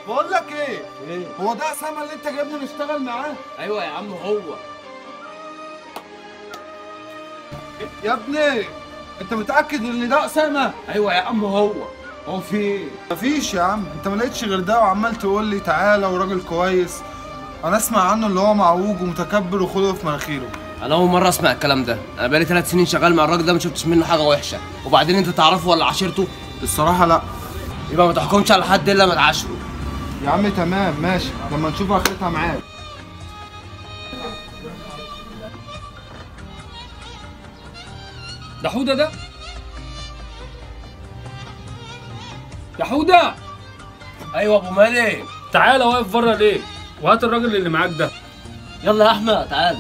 بقول لك ايه ايه هو ده اسامه اللي انت جايبني نشتغل معاه ايوه يا عم هو يا ابني انت متاكد ان ده اسامه ايوه يا عم هو هو في ايه مفيش يا عم انت ما لقيتش غير ده وعمال تقول لي تعالى وراجل كويس انا اسمع عنه اللي هو معوج ومتكبر وخلقه في مناخيره انا اول مره اسمع الكلام ده انا بقالي ثلاث سنين شغال مع الراجل ده ما شفتش منه حاجه وحشه وبعدين انت تعرفه ولا عشيرته الصراحه لا يبقى ما تحكمش على حد الا ما تعاشره يا عم تمام ماشي لما نشوف اخرتها معاك ده حوده ده يا حوده ايوه ابو مالك تعالى واقف بره ليه وهات الراجل اللي معاك ده يلا يا احمد تعالى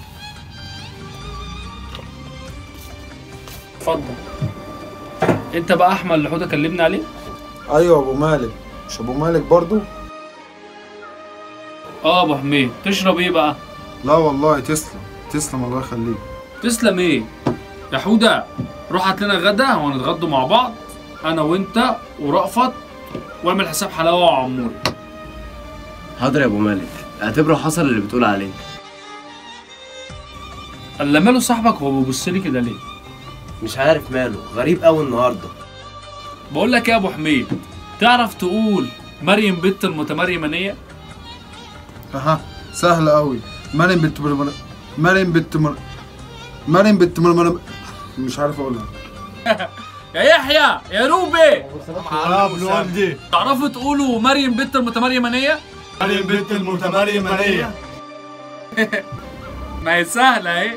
اتفضل انت بقى احمد اللي حوده كلمني عليه ايوه ابو مالك مش ابو مالك برضو اه ابو حميد تشرب ايه بقى لا والله تسلم تسلم الله يخليك تسلم ايه يا حوده روح هات لنا غدا ونتغدوا مع بعض انا وانت ورأفت واعمل حساب حلاوه وعموري حاضر يا ابو مالك اعتبره حصل اللي بتقول عليه الا ماله صاحبك وهو بيبص لي كده ليه مش عارف ماله غريب قوي النهارده بقول لك ايه يا ابو حميد تعرف تقول مريم بنت المتمريمانيه اها سهل قوي مريم بنت مر... مريم بنت مر... مريم بنت مر... مر... مش عارف اقولها يا يحيى يا روبي يا ابن والدي تعرفوا تقولوا مريم بنت المتمريمانيه مريم بنت المتمريمانية ما هي سهله اهي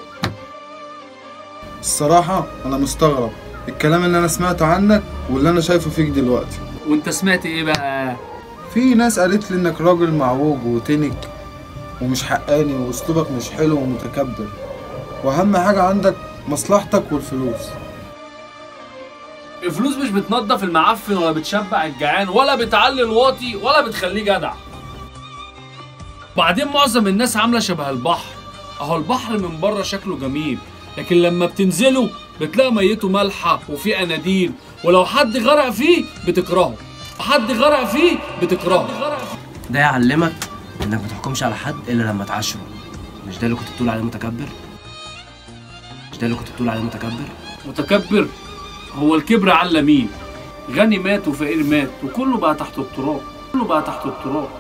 الصراحة أنا مستغرب الكلام اللي أنا سمعته عنك واللي أنا شايفه فيك دلوقتي وانت سمعت ايه بقى في ناس قالت لي إنك راجل معوج وتنك ومش حقاني وأسلوبك مش حلو ومتكبر وأهم حاجة عندك مصلحتك والفلوس الفلوس مش بتنظف المعفن ولا بتشبع الجعان ولا بتعلي الواطي ولا بتخليه جدع بعدين معظم الناس عامله شبه البحر اهو البحر من بره شكله جميل لكن لما بتنزله بتلاقي ميته مالحه وفيه اناديل ولو حد غرق فيه بتكرهه حد غرق فيه بتكرهه ده يعلمك انك ما تحكمش على حد الا لما تعاشره مش ده اللي كنت بتقول عليه متكبر مش ده اللي كنت بتقول عليه متكبر متكبر هو الكبر على مين غني مات وفقير مات وكله بقى تحت التراب كله بقى تحت التراب